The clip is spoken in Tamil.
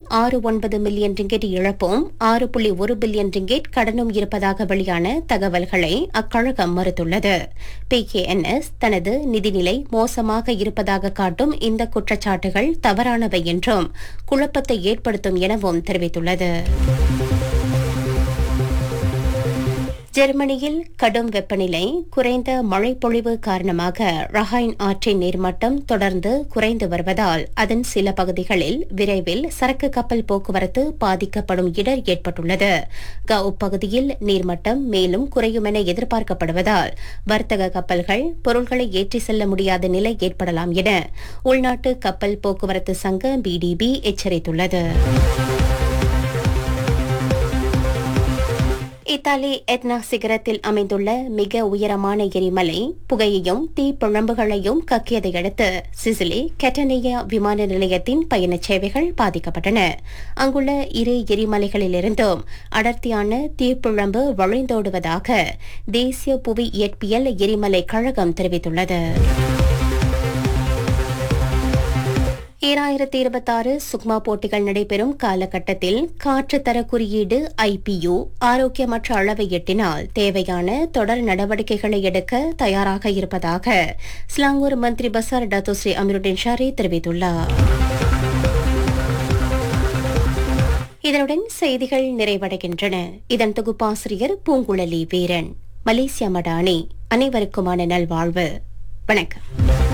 ஆறு ஒன்பது மில்லியன் ரிங்கெட் இழப்பும் ஆறு புள்ளி ஒரு பில்லியன் ரிங்கெட் கடனும் இருப்பதாக வெளியான தகவல்களை அக்கழகம் மறுத்துள்ளது பிகேஎன்எஸ் தனது நிதிநிலை மோசமாக இருப்பதாக காட்டும் இந்த குற்றச்சாட்டுகள் தவறானவை என்றும் குழப்பத்தை ஏற்படுத்தும் எனவும் தெரிவித்துள்ளது ஜெர்மனியில் கடும் வெப்பநிலை குறைந்த மழைப்பொழிவு காரணமாக ரஹைன் ஆற்றின் நீர்மட்டம் தொடர்ந்து குறைந்து வருவதால் அதன் சில பகுதிகளில் விரைவில் சரக்கு கப்பல் போக்குவரத்து பாதிக்கப்படும் இடர் ஏற்பட்டுள்ளது கவு பகுதியில் நீர்மட்டம் மேலும் குறையும் என எதிர்பார்க்கப்படுவதால் வர்த்தக கப்பல்கள் பொருட்களை ஏற்றி செல்ல முடியாத நிலை ஏற்படலாம் என உள்நாட்டு கப்பல் போக்குவரத்து சங்க பிடிபி எச்சரித்துள்ளது இத்தாலி எட்னா சிகரத்தில் அமைந்துள்ள மிக உயரமான எரிமலை புகையையும் தீப்பிழம்புகளையும் கக்கியதை அடுத்து சிசிலி கெட்டனியா விமான நிலையத்தின் பயணச் சேவைகள் பாதிக்கப்பட்டன அங்குள்ள இரு எரிமலைகளிலிருந்தும் அடர்த்தியான தீப்பிழம்பு வழிந்தோடுவதாக தேசிய புவி இயற்பியல் எரிமலை கழகம் தெரிவித்துள்ளது ஈராயிரத்தி இருபத்தாறு சுக்மா போட்டிகள் நடைபெறும் காலகட்டத்தில் காற்றுத்தர குறியீடு ஐபியு ஆரோக்கியமற்ற அளவை எட்டினால் தேவையான தொடர் நடவடிக்கைகளை எடுக்க தயாராக இருப்பதாக ஸ்லாங்கூர் மந்திரி பசார் டத்தோஸ்ரீ அமீருddin ஷாரி தெரிவித்துள்ளார் இதனுடன் செய்திகள் நிறைவடைகின்றன இதன் தொகுப்பாசிரியர் பூங்குழலி வீரன் மலேசியா மடானி அனைவருக்குமான நல்வாழ்வு வணக்கம்